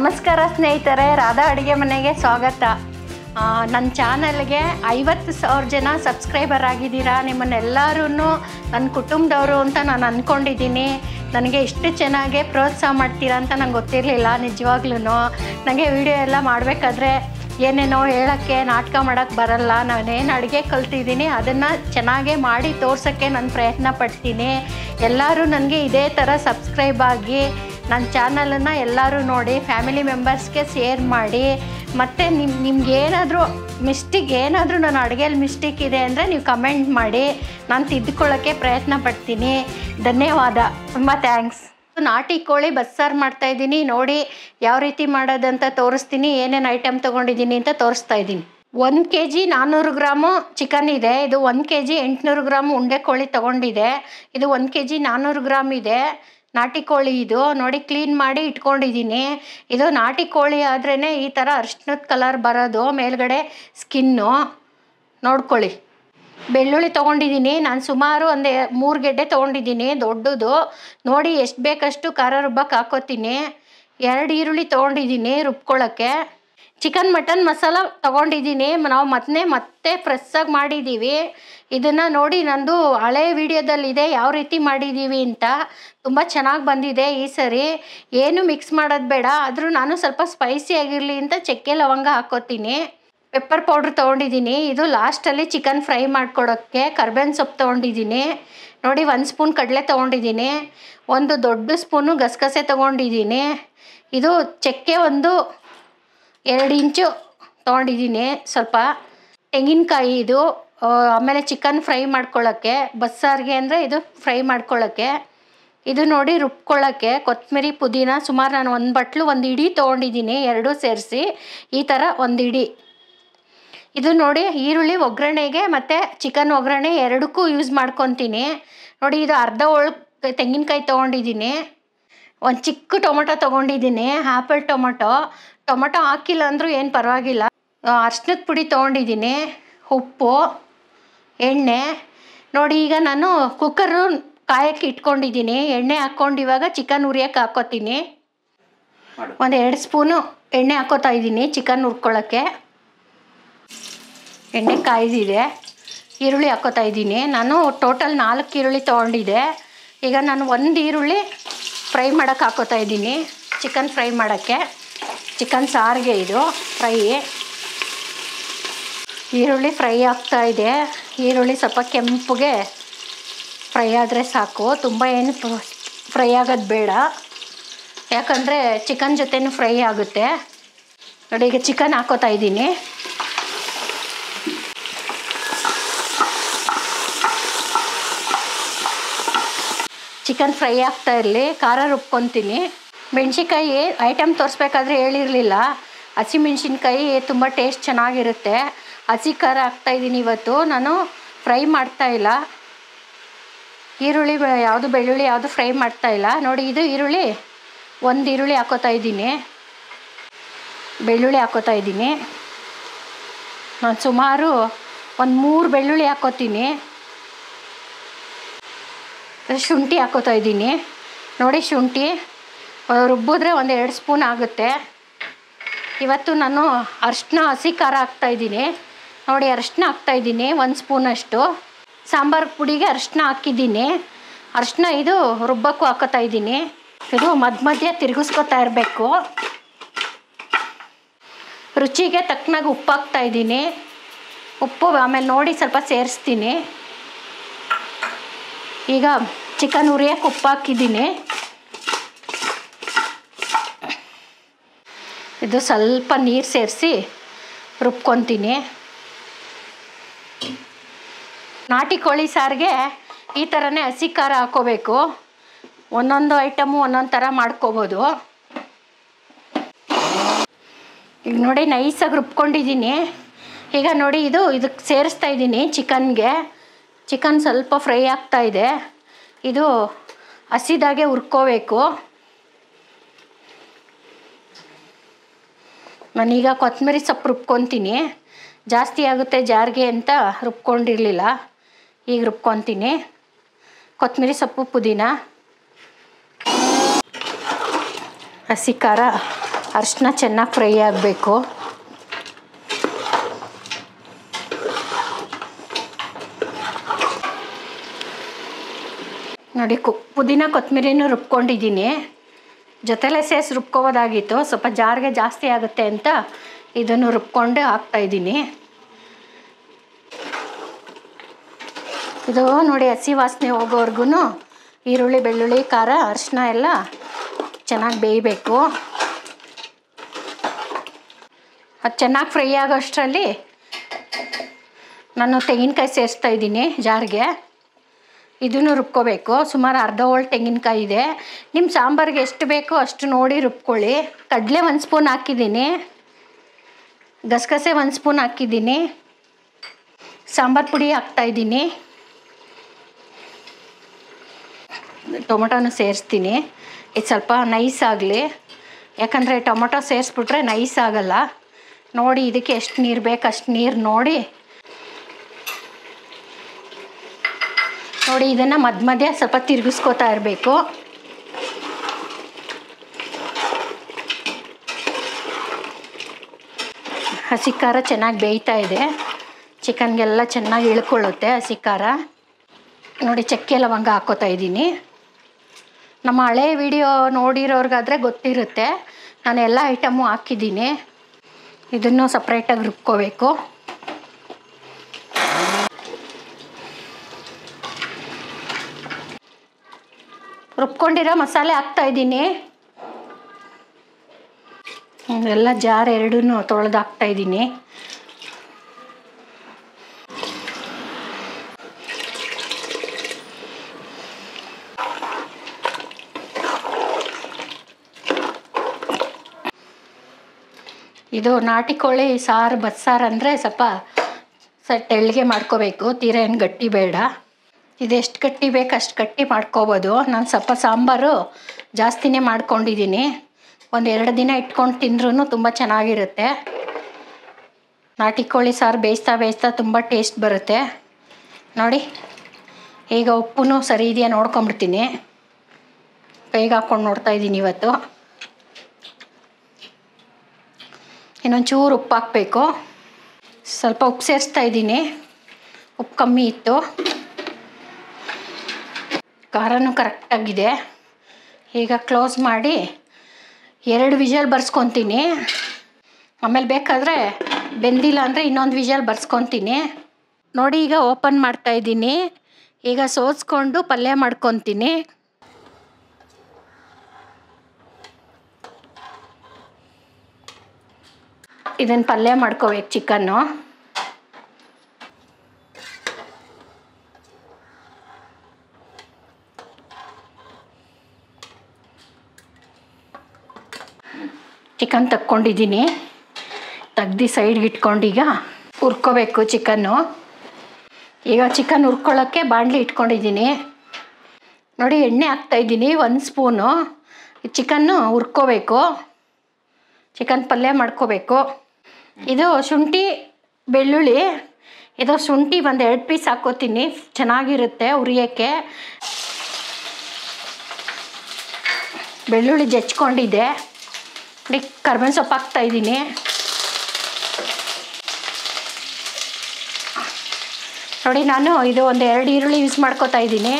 ನಮಸ್ಕಾರ ಸ್ನೇಹಿತರೆ ರಾಧಾ ಅಡುಗೆ ಮನೆಗೆ ಸ್ವಾಗತ ಆ, ನನ್ನ ಚಾನಲ್ಗೆ ಐವತ್ತು ಸಾವಿರ ಜನ ಸಬ್ಸ್ಕ್ರೈಬರ್ ಆಗಿದ್ದೀರಾ ನಿಮ್ಮನ್ನೆಲ್ಲರೂ ನನ್ನ ಕುಟುಂಬದವರು ಅಂತ ನಾನು ಅಂದ್ಕೊಂಡಿದ್ದೀನಿ ನನಗೆ ಇಷ್ಟು ಚೆನ್ನಾಗಿ ಪ್ರೋತ್ಸಾಹ ಮಾಡ್ತೀರಾ ಅಂತ ನಂಗೆ ಗೊತ್ತಿರಲಿಲ್ಲ ನಿಜವಾಗ್ಲೂ ನನಗೆ ವಿಡಿಯೋ ಎಲ್ಲ ಮಾಡಬೇಕಾದ್ರೆ ಏನೇನೋ ಹೇಳೋಕ್ಕೆ ನಾಟಕ ಮಾಡೋಕ್ಕೆ ಬರಲ್ಲ ನಾನೇನು ಅಡುಗೆ ಕಲ್ತಿದ್ದೀನಿ ಅದನ್ನು ಚೆನ್ನಾಗೇ ಮಾಡಿ ತೋರ್ಸೋಕ್ಕೆ ನಾನು ಪ್ರಯತ್ನ ಪಡ್ತೀನಿ ಎಲ್ಲರೂ ನನಗೆ ಇದೇ ಥರ ಸಬ್ಸ್ಕ್ರೈಬ್ ಆಗಿ ನನ್ನ ಚಾನಲನ್ನು ಎಲ್ಲರೂ ನೋಡಿ ಫ್ಯಾಮಿಲಿ ಮೆಂಬರ್ಸ್ಗೆ ಶೇರ್ ಮಾಡಿ ಮತ್ತು ನಿಮ್ಮ ನಿಮ್ಗೆ ಏನಾದರೂ ಮಿಸ್ಟೇಕ್ ಏನಾದರೂ ನಾನು ಅಡುಗೆಯಲ್ಲಿ ಮಿಸ್ಟೇಕ್ ಇದೆ ಅಂದರೆ ನೀವು ಕಮೆಂಟ್ ಮಾಡಿ ನಾನು ತಿದ್ದುಕೊಳ್ಳೋಕ್ಕೆ ಪ್ರಯತ್ನ ಪಡ್ತೀನಿ ಧನ್ಯವಾದ ತುಂಬ ಥ್ಯಾಂಕ್ಸ್ ನಾಟಿ ಕೋಳಿ ಬಸ್ಸಾರು ಮಾಡ್ತಾಯಿದ್ದೀನಿ ನೋಡಿ ಯಾವ ರೀತಿ ಮಾಡೋದಂತ ತೋರಿಸ್ತೀನಿ ಏನೇನು ಐಟಮ್ ತೊಗೊಂಡಿದ್ದೀನಿ ಅಂತ ತೋರಿಸ್ತಾ ಇದ್ದೀನಿ ಒಂದು ಕೆ ಜಿ ನಾನ್ನೂರು ಗ್ರಾಮು ಚಿಕನ್ ಇದೆ ಇದು ಒಂದು ಕೆ ಜಿ ಎಂಟುನೂರು ಗ್ರಾಮ್ ಉಂಡೆ ಕೋಳಿ ತೊಗೊಂಡಿದೆ ಇದು ಒಂದು ಕೆ ಜಿ ನಾನ್ನೂರು ಗ್ರಾಮ್ ಇದೆ ನಾಟಿ ಕೋಳಿ ಇದು ನೋಡಿ ಕ್ಲೀನ್ ಮಾಡಿ ಇಟ್ಕೊಂಡಿದ್ದೀನಿ ಇದು ನಾಟಿ ಕೋಳಿ ಆದ್ರೇ ಈ ಥರ ಅರ್ಶಿನದ ಕಲರ್ ಬರೋದು ಮೇಲ್ಗಡೆ ಸ್ಕಿನ್ನು ನೋಡ್ಕೊಳ್ಳಿ ಬೆಳ್ಳುಳ್ಳಿ ತೊಗೊಂಡಿದ್ದೀನಿ ನಾನು ಸುಮಾರು ಒಂದು ಮೂರು ಗೆಡ್ಡೆ ತೊಗೊಂಡಿದ್ದೀನಿ ದೊಡ್ಡದು ನೋಡಿ ಎಷ್ಟು ಬೇಕಷ್ಟು ಖಾರ ರುಬ್ಬಕ್ಕೆ ಹಾಕೋತೀನಿ ಎರಡು ಈರುಳ್ಳಿ ತೊಗೊಂಡಿದ್ದೀನಿ ರುಬ್ಕೊಳ್ಳೋಕ್ಕೆ ಚಿಕನ್ ಮಟನ್ ಮಸಾಲ ತೊಗೊಂಡಿದ್ದೀನಿ ನಾವು ಮತ್ತೆ ಮತ್ತೆ ಫ್ರೆಸ್ಸಾಗಿ ಮಾಡಿದ್ದೀವಿ ಇದನ್ನು ನೋಡಿ ನಂದು ಹಳೆ ವಿಡಿಯೋದಲ್ಲಿದೆ ಯಾವ ರೀತಿ ಮಾಡಿದ್ದೀವಿ ಅಂತ ತುಂಬ ಚೆನ್ನಾಗಿ ಬಂದಿದೆ ಈ ಸರಿ ಏನು ಮಿಕ್ಸ್ ಮಾಡೋದು ಬೇಡ ಆದರೂ ನಾನು ಸ್ವಲ್ಪ ಸ್ಪೈಸಿ ಆಗಿರಲಿ ಅಂತ ಚಕ್ಕೆ ಲವಂಗ ಹಾಕೋತೀನಿ ಪೆಪ್ಪರ್ ಪೌಡ್ರ್ ತೊಗೊಂಡಿದ್ದೀನಿ ಇದು ಲಾಸ್ಟಲ್ಲಿ ಚಿಕನ್ ಫ್ರೈ ಮಾಡ್ಕೊಡೋಕ್ಕೆ ಕರ್ಬೇವಿನ ಸೊಪ್ಪು ತೊಗೊಂಡಿದ್ದೀನಿ ನೋಡಿ ಒಂದು ಸ್ಪೂನ್ ಕಡಲೆ ತೊಗೊಂಡಿದ್ದೀನಿ ಒಂದು ದೊಡ್ಡ ಸ್ಪೂನು ಗಸಗಸೆ ತೊಗೊಂಡಿದ್ದೀನಿ ಇದು ಚಕ್ಕೆ ಒಂದು ಎರಡು ಇಂಚು ತೊಗೊಂಡಿದ್ದೀನಿ ಸ್ವಲ್ಪ ತೆಂಗಿನಕಾಯಿ ಇದು ಆ, ಆಮೇಲೆ ಚಿಕನ್ ಫ್ರೈ ಮಾಡ್ಕೊಳ್ಳೋಕ್ಕೆ ಬಸ್ಸಾರಿಗೆ ಅಂದರೆ ಇದು ಫ್ರೈ ಮಾಡ್ಕೊಳ್ಳೋಕ್ಕೆ ಇದು ನೋಡಿ ರುಬ್ಕೊಳ್ಳೋಕ್ಕೆ ಕೊತ್ತಂಬರಿ ಪುದೀನ ಸುಮಾರು ನಾನು ಒಂದು ಬಟ್ಲು ಒಂದು ಇಡೀ ತೊಗೊಂಡಿದ್ದೀನಿ ಎರಡೂ ಸೇರಿಸಿ ಈ ಥರ ಒಂದು ಇಡೀ ಇದು ನೋಡಿ ಈರುಳ್ಳಿ ಒಗ್ಗರಣೆಗೆ ಮತ್ತು ಚಿಕನ್ ಒಗ್ಗರಣೆ ಎರಡಕ್ಕೂ ಯೂಸ್ ಮಾಡ್ಕೊತೀನಿ ನೋಡಿ ಇದು ಅರ್ಧ ಒಳ ತೆಂಗಿನಕಾಯಿ ತೊಗೊಂಡಿದ್ದೀನಿ ಒಂದು ಚಿಕ್ಕ ಟೊಮೊಟೊ ತೊಗೊಂಡಿದ್ದೀನಿ ಆ್ಯಪಲ್ ಟೊಮೊಟೊ ಟೊಮೊಟೊ ಹಾಕಿಲ್ಲ ಅಂದರೂ ಏನು ಪರವಾಗಿಲ್ಲ ಅರ್ಶಿನದ ಪುಡಿ ತೊಗೊಂಡಿದ್ದೀನಿ ಉಪ್ಪು ಎಣ್ಣೆ ನೋಡಿ ಈಗ ನಾನು ಕುಕ್ಕರು ಕಾಯಕ್ಕೆ ಇಟ್ಕೊಂಡಿದ್ದೀನಿ ಎಣ್ಣೆ ಹಾಕ್ಕೊಂಡು ಇವಾಗ ಚಿಕನ್ ಉರಿಯಕ್ಕೆ ಹಾಕೋತೀನಿ ಒಂದು ಎರಡು ಸ್ಪೂನು ಎಣ್ಣೆ ಹಾಕೋತಾ ಇದ್ದೀನಿ ಚಿಕನ್ ಹುರ್ಕೊಳ್ಳೋಕ್ಕೆ ಎಣ್ಣೆ ಕಾಯ್ದಿದೆ ಈರುಳ್ಳಿ ಹಾಕೋತಾ ಇದ್ದೀನಿ ನಾನು ಟೋಟಲ್ ನಾಲ್ಕು ಈರುಳ್ಳಿ ತೊಗೊಂಡಿದ್ದೆ ಈಗ ನಾನು ಒಂದು ಈರುಳ್ಳಿ ಫ್ರೈ ಮಾಡೋಕ್ಕೆ ಹಾಕೋತಾ ಇದ್ದೀನಿ ಚಿಕನ್ ಫ್ರೈ ಮಾಡೋಕ್ಕೆ ಚಿಕನ್ ಸಾರಿಗೆ ಇದು ಫ್ರೈ ಈರುಳ್ಳಿ ಫ್ರೈ ಆಗ್ತಾ ಇದೆ ಈರುಳ್ಳಿ ಸ್ವಲ್ಪ ಕೆಂಪಗೆ ಫ್ರೈ ಆದರೆ ಸಾಕು ತುಂಬ ಏನು ಫ್ರೈ ಆಗೋದು ಬೇಡ ಯಾಕಂದರೆ ಚಿಕನ್ ಜೊತೆನೂ ಫ್ರೈ ಆಗುತ್ತೆ ನೋಡಿ ಈಗ ಚಿಕನ್ ಹಾಕೋತಾ ಇದ್ದೀನಿ ಚಿಕನ್ ಫ್ರೈ ಆಗ್ತಾ ಇರಲಿ ಖಾರ ರುಬ್ಕೊತೀನಿ ಮೆಣಸಿನ್ಕಾಯಿ ಐಟಮ್ ತೋರಿಸ್ಬೇಕಾದ್ರೆ ಹೇಳಿರಲಿಲ್ಲ ಹಸಿಮೆಣ್ಸಿನ್ಕಾಯಿ ತುಂಬ ಟೇಸ್ಟ್ ಚೆನ್ನಾಗಿರುತ್ತೆ ಹಸಿ ಖಾರ ಹಾಕ್ತಾಯಿದ್ದೀನಿ ಇವತ್ತು ನಾನು ಫ್ರೈ ಮಾಡ್ತಾ ಇಲ್ಲ ಈರುಳ್ಳಿ ಬೆ- ಯಾವುದು ಬೆಳ್ಳುಳ್ಳಿ ಯಾವುದು ಫ್ರೈ ಮಾಡ್ತಾ ಇಲ್ಲ ನೋಡಿ ಇದು ಈರುಳ್ಳಿ ಒಂದು ಈರುಳ್ಳಿ ಹಾಕೋತಾ ಇದ್ದೀನಿ ಬೆಳ್ಳುಳ್ಳಿ ಹಾಕೋತಾ ಇದ್ದೀನಿ ನಾನು ಸುಮಾರು ಒಂದು ಮೂರು ಬೆಳ್ಳುಳ್ಳಿ ಹಾಕೋತೀನಿ ಶುಂಠಿ ಹಾಕೋತಾ ಇದ್ದೀನಿ ನೋಡಿ ಶುಂಠಿ ಆ, ರುಬ್ಬಿದ್ರೆ ಒಂದು ಎರಡು ಸ್ಪೂನ್ ಆಗುತ್ತೆ ಇವತ್ತು ನಾನು ಅರ್ಶಿನ ಹಸಿ ಖಾರ ಹಾಕ್ತಾಯಿದ್ದೀನಿ ನೋಡಿ ಅರಿಶಿನ ಹಾಕ್ತಾಯಿದ್ದೀನಿ ಒಂದು ಸ್ಪೂನಷ್ಟು ಸಾಂಬಾರು ಪುಡಿಗೆ ಅರಿಶಿನ ಹಾಕಿದ್ದೀನಿ ಅರಿಶಿನ ಇದು ರುಬ್ಬಕ್ಕೂ ಹಾಕೋತಾ ಇದ್ದೀನಿ ಇದು ಮಧ್ಯ ಮಧ್ಯ ತಿರುಗಿಸ್ಕೊತಾ ಇರಬೇಕು ರುಚಿಗೆ ತಕ್ಕನಾಗಿ ಉಪ್ಪು ಹಾಕ್ತಾ ಇದ್ದೀನಿ ಉಪ್ಪು ಆಮೇಲೆ ನೋಡಿ ಸ್ವಲ್ಪ ಸೇರಿಸ್ತೀನಿ ಈಗ ಚಿಕನ್ ಉರಿಯಕ್ಕೆ ಉಪ್ಪು ಹಾಕಿದ್ದೀನಿ ಇದು ಸ್ವಲ್ಪ ನೀರು ಸೇರಿಸಿ ರುಬ್ಕೊತೀನಿ ನಾಟಿ ಕೋಳಿ ಸಾರಿಗೆ ಈ ಥರನೇ ಹಸಿ ಖಾರ ಹಾಕೋಬೇಕು ಒಂದೊಂದು ಐಟಮು ಒಂದೊಂದು ಥರ ಮಾಡ್ಕೋಬೋದು ಈಗ ನೋಡಿ ನೈಸಾಗಿ ರುಬ್ಕೊಂಡಿದ್ದೀನಿ ಈಗ ನೋಡಿ ಇದು ಇದಕ್ಕೆ ಸೇರಿಸ್ತಾ ಇದ್ದೀನಿ ಚಿಕನ್ಗೆ ಚಿಕನ್ ಸ್ವಲ್ಪ ಫ್ರೈ ಆಗ್ತಾ ಇದೆ ಇದು ಹಸಿದಾಗೆ ಹುರ್ಕೋಬೇಕು ನಾನೀಗ ಕೊತ್ತಂಬರಿ ಸೊಪ್ಪು ರುಬ್ಕೊತೀನಿ ಜಾಸ್ತಿ ಆಗುತ್ತೆ ಜಾರಿಗೆ ಅಂತ ರುಬ್ಕೊಂಡಿರಲಿಲ್ಲ ಈಗ ರುಬ್ಕೊತೀನಿ ಕೊತ್ತಂಬರಿ ಸೊಪ್ಪು ಪುದೀನ ಹಸಿ ಖಾರ ಅರಿಶಿನ ಚೆನ್ನಾಗಿ ಫ್ರೈ ಆಗಬೇಕು ನೋಡಿ ಕು ಪುದೀನ ಕೊತ್ತಂಬರಿನೂ ರುಬ್ಕೊಂಡಿದ್ದೀನಿ ಜೊತೆಲೆ ಸೇರಿಸಿ ರುಬ್ಕೋಬೋದಾಗಿತ್ತು ಸ್ವಲ್ಪ ಜಾರಿಗೆ ಜಾಸ್ತಿ ಆಗುತ್ತೆ ಅಂತ ಇದನ್ನು ರುಬ್ಕೊಂಡು ಹಾಕ್ತಾಯಿದ್ದೀನಿ ಇದು ನೋಡಿ ಹಸಿ ವಾಸನೆ ಹೋಗೋವರೆಗೂ ಈರುಳ್ಳಿ ಬೆಳ್ಳುಳ್ಳಿ ಖಾರ ಅರಿಶಿನ ಎಲ್ಲ ಚೆನ್ನಾಗಿ ಬೇಯಬೇಕು ಅದು ಚೆನ್ನಾಗಿ ಫ್ರೈ ಆಗೋಷ್ಟರಲ್ಲಿ ನಾನು ತೆಂಗಿನಕಾಯಿ ಸೇರಿಸ್ತಾ ಇದ್ದೀನಿ ಜಾರಿಗೆ ಇದನ್ನು ರುಬ್ಕೋಬೇಕು ಸುಮಾರು ಅರ್ಧ ಹೋಳು ತೆಂಗಿನಕಾಯಿ ಇದೆ ನಿಮ್ಮ ಸಾಂಬಾರಿಗೆ ಎಷ್ಟು ಬೇಕೋ ಅಷ್ಟು ನೋಡಿ ರುಬ್ಕೊಳ್ಳಿ ಕಡಲೆ ಒಂದು ಸ್ಪೂನ್ ಹಾಕಿದ್ದೀನಿ ಗಸಗಸೆ ಒಂದು ಸ್ಪೂನ್ ಹಾಕಿದ್ದೀನಿ ಸಾಂಬಾರು ಪುಡಿ ಹಾಕ್ತಾಯಿದ್ದೀನಿ ಟೊಮೊಟೊನು ಸೇರಿಸ್ತೀನಿ ಇದು ಸ್ವಲ್ಪ ನೈಸ್ ಆಗಲಿ ಯಾಕಂದರೆ ಟೊಮೊಟೊ ಸೇರಿಸ್ಬಿಟ್ರೆ ನೈಸ್ ಆಗಲ್ಲ ನೋಡಿ ಇದಕ್ಕೆ ಎಷ್ಟು ನೀರು ಬೇಕು ಅಷ್ಟು ನೀರು ನೋಡಿ ನೋಡಿ ಇದನ್ನು ಮಧ್ಯ ಮಧ್ಯ ಸ್ವಲ್ಪ ತಿರುಗಿಸ್ಕೋತಾ ಇರಬೇಕು ಹಸಿ ಖಾರ ಚೆನ್ನಾಗಿ ಬೇಯ್ತಾ ಇದೆ ಚಿಕನ್ಗೆಲ್ಲ ಚೆನ್ನಾಗಿ ಇಳ್ಕೊಳ್ಳುತ್ತೆ ಹಸಿ ಖಾರ ನೋಡಿ ಚಕ್ಕೆ ಲವಂಗ ಹಾಕೋತಾ ಇದ್ದೀನಿ ನಮ್ಮ ಹಳೆ ವಿಡಿಯೋ ನೋಡಿರೋರ್ಗಾದರೆ ಗೊತ್ತಿರುತ್ತೆ ನಾನು ಎಲ್ಲ ಐಟಮು ಹಾಕಿದ್ದೀನಿ ಇದನ್ನು ಸಪ್ರೇಟಾಗಿ ರುಬ್ಕೋಬೇಕು ರುಬ್ಕೊಂಡಿರೋ ಮಸಾಲೆ ಹಾಕ್ತಾ ಇದ್ದೀನಿ ಎಲ್ಲ ಜಾರ್ ಎರಡೂ ತೊಳೆದು ಹಾಕ್ತಾ ಇದ್ದೀನಿ ಇದು ನಾಟಿ ಕೋಳಿ ಸಾರು ಬಸ್ಸಾರು ಅಂದರೆ ಸ್ವಲ್ಪ ಸ ತೆಳ್ಳಗೆ ಮಾಡ್ಕೋಬೇಕು ತೀರ ಏನು ಗಟ್ಟಿ ಬೇಡ ಇದೆಷ್ಟು ಗಟ್ಟಿ ಬೇಕು ಅಷ್ಟು ಗಟ್ಟಿ ಮಾಡ್ಕೋಬೋದು ನಾನು ಸ್ವಲ್ಪ ಸಾಂಬಾರು ಜಾಸ್ತಿನೇ ಮಾಡ್ಕೊಂಡಿದ್ದೀನಿ ಒಂದು ಎರಡು ದಿನ ಇಟ್ಕೊಂಡು ತಿಂದ್ರೂ ತುಂಬ ಚೆನ್ನಾಗಿರುತ್ತೆ ನಾಟಿ ಕೋಳಿ ಸಾರು ಬೇಯಿಸ್ತಾ ಬೇಯಿಸ್ತಾ ತುಂಬ ಟೇಸ್ಟ್ ಬರುತ್ತೆ ನೋಡಿ ಈಗ ಉಪ್ಪು ಸರಿ ಇದೆಯಾ ನೋಡ್ಕೊಂಬಿಡ್ತೀನಿ ಕೈಗೆ ಹಾಕ್ಕೊಂಡು ನೋಡ್ತಾ ಇದ್ದೀನಿ ಇವತ್ತು ಇನ್ನೊಂದು ಚೂರು ಉಪ್ಪು ಹಾಕಬೇಕು ಸ್ವಲ್ಪ ಉಪ್ಪು ಸೇರಿಸ್ತಾ ಇದ್ದೀನಿ ಉಪ್ಪು ಕಮ್ಮಿ ಇತ್ತು ಖಾರನೂ ಕರೆಕ್ಟಾಗಿದೆ ಈಗ ಕ್ಲೋಸ್ ಮಾಡಿ ಎರಡು ವಿಜಲ್ ಬರ್ಸ್ಕೊತೀನಿ ಆಮೇಲೆ ಬೇಕಾದರೆ ಬೆಂದಿಲ್ಲ ಅಂದರೆ ಇನ್ನೊಂದು ವಿಜಲ್ ಬರ್ಸ್ಕೊತೀನಿ ನೋಡಿ ಈಗ ಓಪನ್ ಮಾಡ್ತಾ ಇದ್ದೀನಿ ಈಗ ಸೋಸ್ಕೊಂಡು ಪಲ್ಯ ಮಾಡ್ಕೊತೀನಿ ಇದನ್ನು ಪಲ್ಯ ಮಾಡ್ಕೋಬೇಕು ಚಿಕನ್ನು ಚಿಕನ್ ತಕ್ಕೊಂಡಿದ್ದೀನಿ ತೆಗ್ದು ಸೈಡ್ಗೆ ಇಟ್ಕೊಂಡು ಈಗ ಹುರ್ಕೋಬೇಕು ಚಿಕನ್ನು ಈಗ ಚಿಕನ್ ಹುರ್ಕೊಳ್ಳೋಕ್ಕೆ ಬಾಣಲಿ ಇಟ್ಕೊಂಡಿದ್ದೀನಿ ನೋಡಿ ಎಣ್ಣೆ ಹಾಕ್ತಾಯಿದ್ದೀನಿ ಒಂದು ಸ್ಪೂನು ಚಿಕನ್ನು ಹುರ್ಕೋಬೇಕು ಚಿಕನ್ ಪಲ್ಯ ಮಾಡ್ಕೋಬೇಕು ಇದು ಶುಂಠಿ ಬೆಳ್ಳುಳ್ಳಿ ಇದು ಶುಂಠಿ ಒಂದು ಎರಡು ಪೀಸ್ ಹಾಕೋತೀನಿ ಚೆನ್ನಾಗಿರುತ್ತೆ ಉರಿಯೋಕ್ಕೆ ಬೆಳ್ಳುಳ್ಳಿ ಜಚ್ಕೊಂಡಿದ್ದೆ ನೋಡಿ ಕರ್ಬೇವಿನ ಸೊಪ್ಪು ಹಾಕ್ತಾಯಿದ್ದೀನಿ ನೋಡಿ ನಾನು ಇದು ಒಂದು ಎರಡು ಈರುಳ್ಳಿ ಯೂಸ್ ಮಾಡ್ಕೋತಾ ಇದ್ದೀನಿ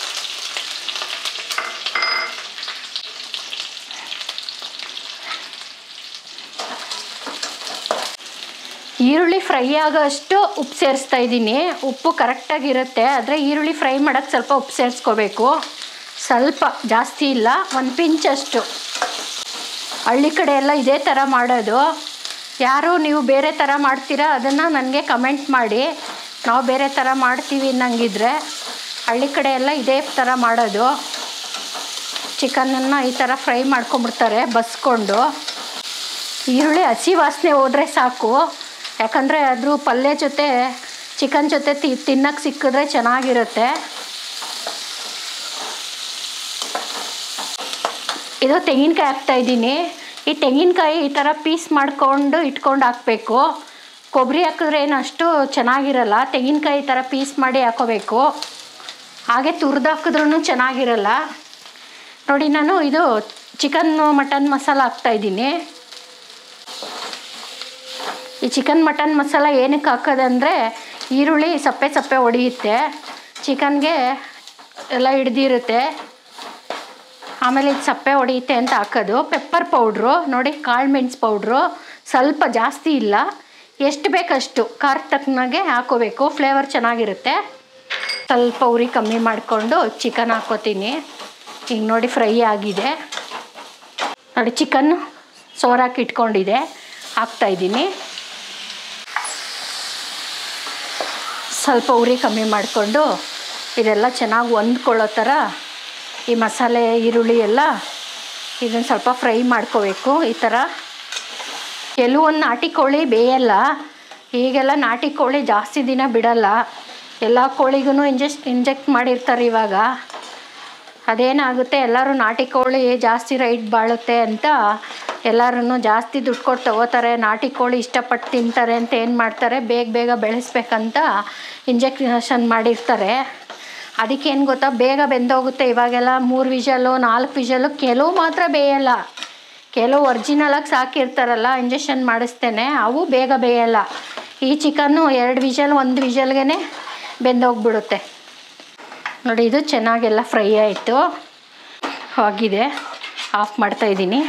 ಈರುಳ್ಳಿ ಫ್ರೈ ಆಗೋಷ್ಟು ಉಪ್ಪು ಸೇರಿಸ್ತಾ ಇದ್ದೀನಿ ಉಪ್ಪು ಕರೆಕ್ಟಾಗಿರುತ್ತೆ ಆದರೆ ಈರುಳ್ಳಿ ಫ್ರೈ ಮಾಡೋಕ್ಕೆ ಸ್ವಲ್ಪ ಉಪ್ಪು ಸೇರಿಸ್ಕೋಬೇಕು ಸ್ವಲ್ಪ ಜಾಸ್ತಿ ಇಲ್ಲ ಒಂದು ಪಿಂಚಷ್ಟು ಹಳ್ಳಿ ಕಡೆ ಎಲ್ಲ ಇದೇ ಥರ ಮಾಡೋದು ಯಾರು ನೀವು ಬೇರೆ ಥರ ಮಾಡ್ತೀರಾ ಅದನ್ನು ನನಗೆ ಕಮೆಂಟ್ ಮಾಡಿ ನಾವು ಬೇರೆ ಥರ ಮಾಡ್ತೀವಿ ಅನ್ನಂಗಿದ್ರೆ ಹಳ್ಳಿ ಕಡೆ ಎಲ್ಲ ಇದೇ ಥರ ಮಾಡೋದು ಚಿಕನನ್ನು ಈ ಥರ ಫ್ರೈ ಮಾಡ್ಕೊಂಬಿಡ್ತಾರೆ ಬಸ್ಕೊಂಡು ಈರುಳ್ಳಿ ಹಸಿ ವಾಸನೆ ಹೋದರೆ ಸಾಕು ಯಾಕಂದರೆ ಅದ್ರ ಪಲ್ಯ ಜೊತೆ ಚಿಕನ್ ಜೊತೆ ತಿ ತಿನ್ನಕ್ಕೆ ಸಿಕ್ಕಿದ್ರೆ ಚೆನ್ನಾಗಿರುತ್ತೆ ಇದು ತೆಂಗಿನಕಾಯಿ ಹಾಕ್ತಾಯಿದ್ದೀನಿ ಈ ತೆಂಗಿನಕಾಯಿ ಈ ಥರ ಪೀಸ್ ಮಾಡ್ಕೊಂಡು ಇಟ್ಕೊಂಡು ಹಾಕಬೇಕು ಕೊಬ್ಬರಿ ಹಾಕಿದ್ರೆ ಏನು ಅಷ್ಟು ಚೆನ್ನಾಗಿರಲ್ಲ ತೆಂಗಿನಕಾಯಿ ಈ ಥರ ಪೀಸ್ ಮಾಡಿ ಹಾಕೋಬೇಕು ಹಾಗೆ ತುರಿದು ಹಾಕಿದ್ರೂ ಚೆನ್ನಾಗಿರಲ್ಲ ನೋಡಿ ನಾನು ಇದು ಚಿಕನ್ ಮಟನ್ ಮಸಾಲ ಹಾಕ್ತಾಯಿದ್ದೀನಿ ಈ ಚಿಕನ್ ಮಟನ್ ಮಸಾಲ ಏನಕ್ಕೆ ಹಾಕೋದಂದರೆ ಈರುಳ್ಳಿ ಸಪ್ಪೆ ಸಪ್ಪೆ ಹೊಡೆಯುತ್ತೆ ಚಿಕನ್ಗೆ ಎಲ್ಲ ಹಿಡ್ದಿರುತ್ತೆ ಆಮೇಲೆ ಇದು ಸಪ್ಪೆ ಹೊಡೆಯುತ್ತೆ ಅಂತ ಹಾಕೋದು ಪೆಪ್ಪರ್ ಪೌಡ್ರು ನೋಡಿ ಕಾಳು ಮೆಣಸು ಪೌಡ್ರು ಸ್ವಲ್ಪ ಜಾಸ್ತಿ ಇಲ್ಲ ಎಷ್ಟು ಬೇಕಷ್ಟು ಖಾರ ತಕ್ಕನಾಗೆ ಹಾಕೋಬೇಕು ಫ್ಲೇವರ್ ಚೆನ್ನಾಗಿರುತ್ತೆ ಸ್ವಲ್ಪ ಉರಿ ಕಮ್ಮಿ ಮಾಡಿಕೊಂಡು ಚಿಕನ್ ಹಾಕೋತೀನಿ ಈಗ ನೋಡಿ ಫ್ರೈ ಆಗಿದೆ ನೋಡಿ ಚಿಕನ್ ಸೋರಾಕಿ ಇಟ್ಕೊಂಡಿದೆ ಹಾಕ್ತಾಯಿದ್ದೀನಿ ಸ್ವಲ್ಪ ಉರಿ ಕಮ್ಮಿ ಮಾಡಿಕೊಂಡು ಇದೆಲ್ಲ ಚೆನ್ನಾಗಿ ಹೊಂದ್ಕೊಳ್ಳೋ ಥರ ಈ ಮಸಾಲೆ ಈರುಳ್ಳಿ ಎಲ್ಲ ಇದನ್ನು ಸ್ವಲ್ಪ ಫ್ರೈ ಮಾಡ್ಕೋಬೇಕು ಈ ಥರ ಕೆಲವೊಂದು ನಾಟಿ ಕೋಳಿ ಬೇಯಲ್ಲ ಈಗೆಲ್ಲ ನಾಟಿ ಕೋಳಿ ಜಾಸ್ತಿ ದಿನ ಬಿಡಲ್ಲ ಎಲ್ಲ ಕೋಳಿಗೂ ಇಂಜೆಸ್ಟ್ ಇಂಜೆಕ್ಟ್ ಮಾಡಿರ್ತಾರೆ ಇವಾಗ ಅದೇನಾಗುತ್ತೆ ಎಲ್ಲರೂ ನಾಟಿ ಕೋಳಿ ಜಾಸ್ತಿ ರೈಟ್ ಬಾಳುತ್ತೆ ಅಂತ ಎಲ್ಲರೂ ಜಾಸ್ತಿ ದುಡ್ಡು ಕೊಟ್ಟು ತಗೋತಾರೆ ನಾಟಿ ಕೋಳಿ ಇಷ್ಟಪಟ್ಟು ತಿಂತಾರೆ ಅಂತ ಏನು ಮಾಡ್ತಾರೆ ಬೇಗ ಬೇಗ ಬೆಳೆಸ್ಬೇಕಂತ ಇಂಜೆಕ್ಷನ್ ಮಾಡಿರ್ತಾರೆ ಅದಕ್ಕೇನು ಗೊತ್ತಾ ಬೇಗ ಬೆಂದೋಗುತ್ತೆ ಇವಾಗೆಲ್ಲ ಮೂರು ವಿಷಲು ನಾಲ್ಕು ವಿಷಲು ಕೆಲವು ಮಾತ್ರ ಬೇಯಲ್ಲ ಕೆಲವು ಒರ್ಜಿನಲಾಗಿ ಸಾಕಿರ್ತಾರಲ್ಲ ಇಂಜೆಕ್ಷನ್ ಮಾಡಿಸ್ತೇನೆ ಅವು ಬೇಗ ಬೇಯಲ್ಲ ಈ ಚಿಕನ್ನು ಎರಡು ವಿಷಲ್ ಒಂದು ವಿಷಲ್ಗೆ ಬೆಂದೋಗ್ಬಿಡುತ್ತೆ ನೋಡಿ ಇದು ಚೆನ್ನಾಗೆಲ್ಲ ಫ್ರೈ ಆಯಿತು ಆಗಿದೆ ಆಫ್ ಮಾಡ್ತಾಯಿದ್ದೀನಿ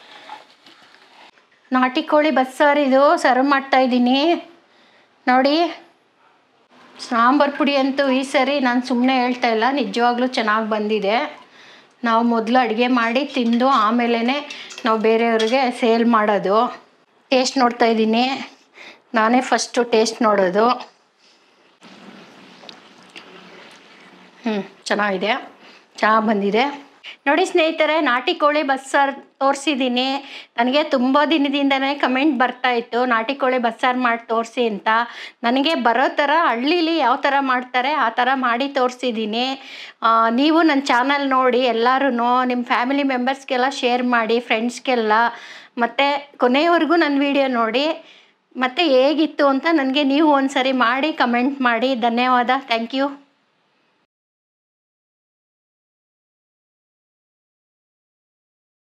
ನಾಟಿ ಕೋಳಿ ಬಸ್ಸಾರು ಇದು ಸರ್ವ್ ಮಾಡ್ತಾಯಿದ್ದೀನಿ ನೋಡಿ ಸಾಂಬಾರು ಪುಡಿ ಅಂತೂ ಈ ಸರಿ ನಾನು ಸುಮ್ಮನೆ ಹೇಳ್ತಾ ಇಲ್ಲ ನಿಜವಾಗ್ಲೂ ಚೆನ್ನಾಗಿ ಬಂದಿದೆ ನಾವು ಮೊದಲು ಅಡುಗೆ ಮಾಡಿ ತಿಂದು ಆಮೇಲೆ ನಾವು ಬೇರೆಯವ್ರಿಗೆ ಸೇಲ್ ಮಾಡೋದು ಟೇಸ್ಟ್ ನೋಡ್ತಾ ಇದ್ದೀನಿ ನಾನೇ ಫಸ್ಟು ಟೇಸ್ಟ್ ನೋಡೋದು ಹ್ಞೂ ಚೆನ್ನಾಗಿದೆ ಚೆನ್ನಾಗಿ ಬಂದಿದೆ ನೋಡಿ ಸ್ನೇಹಿತರೆ ನಾಟಿ ಕೋಳಿ ಬಸ್ಸಾರು ತೋರಿಸಿದ್ದೀನಿ ನನಗೆ ತುಂಬ ದಿನದಿಂದನೇ ಕಮೆಂಟ್ ಬರ್ತಾ ಇತ್ತು ನಾಟಿ ಕೋಳಿ ಬಸ್ಸಾರು ಮಾಡಿ ತೋರಿಸಿ ಅಂತ ನನಗೆ ಬರೋ ಥರ ಹಳ್ಳೀಲಿ ಯಾವ ಥರ ಮಾಡ್ತಾರೆ ಆ ಥರ ಮಾಡಿ ತೋರಿಸಿದ್ದೀನಿ ನೀವು ನನ್ನ ಚಾನಲ್ ನೋಡಿ ಎಲ್ಲರೂ ನಿಮ್ಮ ಫ್ಯಾಮಿಲಿ ಮೆಂಬರ್ಸ್ಗೆಲ್ಲ ಶೇರ್ ಮಾಡಿ ಫ್ರೆಂಡ್ಸ್ಗೆಲ್ಲ ಮತ್ತು ಕೊನೆಯವರೆಗೂ ನನ್ನ ವಿಡಿಯೋ ನೋಡಿ ಮತ್ತು ಹೇಗಿತ್ತು ಅಂತ ನನಗೆ ನೀವು ಒಂದು ಸರಿ ಮಾಡಿ ಕಮೆಂಟ್ ಮಾಡಿ ಧನ್ಯವಾದ ಥ್ಯಾಂಕ್ ಯು